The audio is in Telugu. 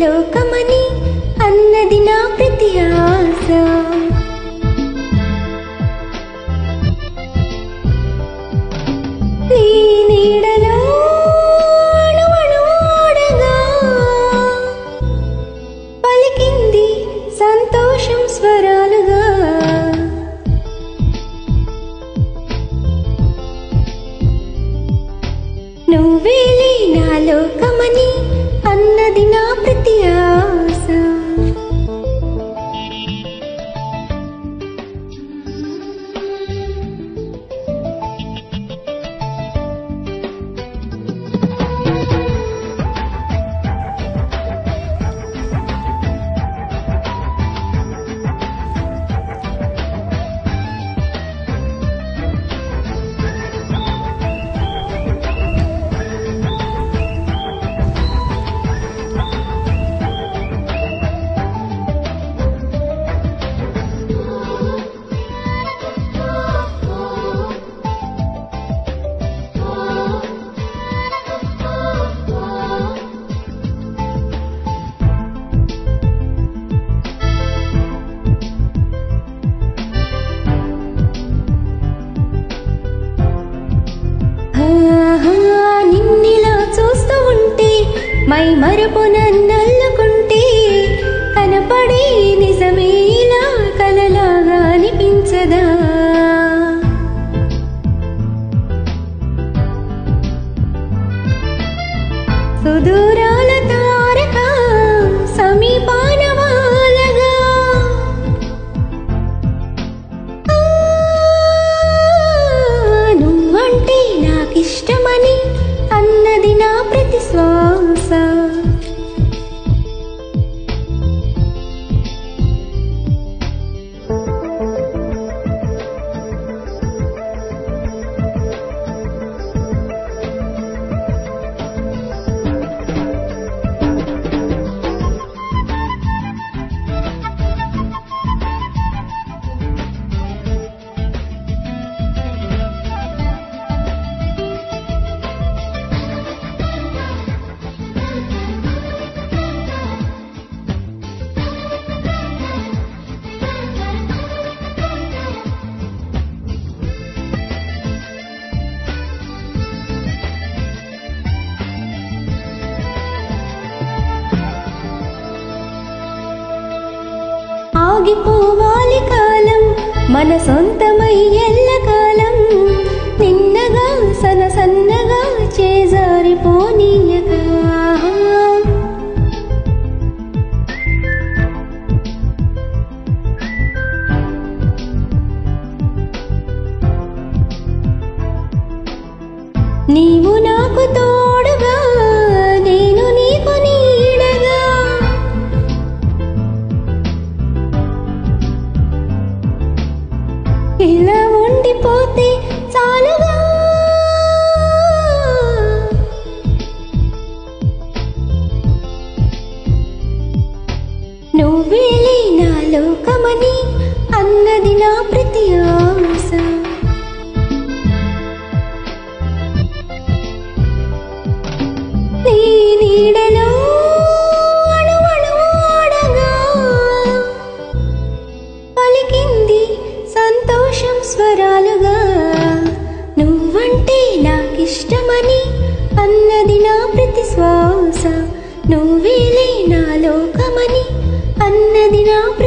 లోకమని అన్నది నా ప్రతి ఆశ నీ నీడలో అణువణువాడగా పలికింది సంతోషం స్వరాలుగా నువ్వేలే నా లోకమని అన్నది నా ప్రతి ఆశ ఆహా, నిన్నిలా చూస్తూ ఉంటే మై మరపు నన్నల్లుకుంటే కనపడే నిజమే ఇలా కలలాగా అనిపించదా సుదూరాల తారక సమీపాన వాలగా ఆ, నువ్వంటే నాకిష్టమని అన్నది నా ప్రతి శ్వాస ఆగిపోవాలి కాలం మన సొంతమై ఎల్లకాలం నిన్నగా సన సన్నగా చేజారిపోనీయక నీవు నాకు తోడుగా నేను నీకు నీడగా ఇలా ఉండిపోతే చాలుగా నువ్వేలే నా లోకమని అన్నది నా ప్రతి ఆశ నీ నీడలో అణువణువాడగా పలికింది సంతోషం స్వరాలుగా నువ్వంటే నాకిష్టమని అన్నది నా ప్రతి శ్వాస నువ్వేలే నా లోకమని అన్నది నా ప్రతి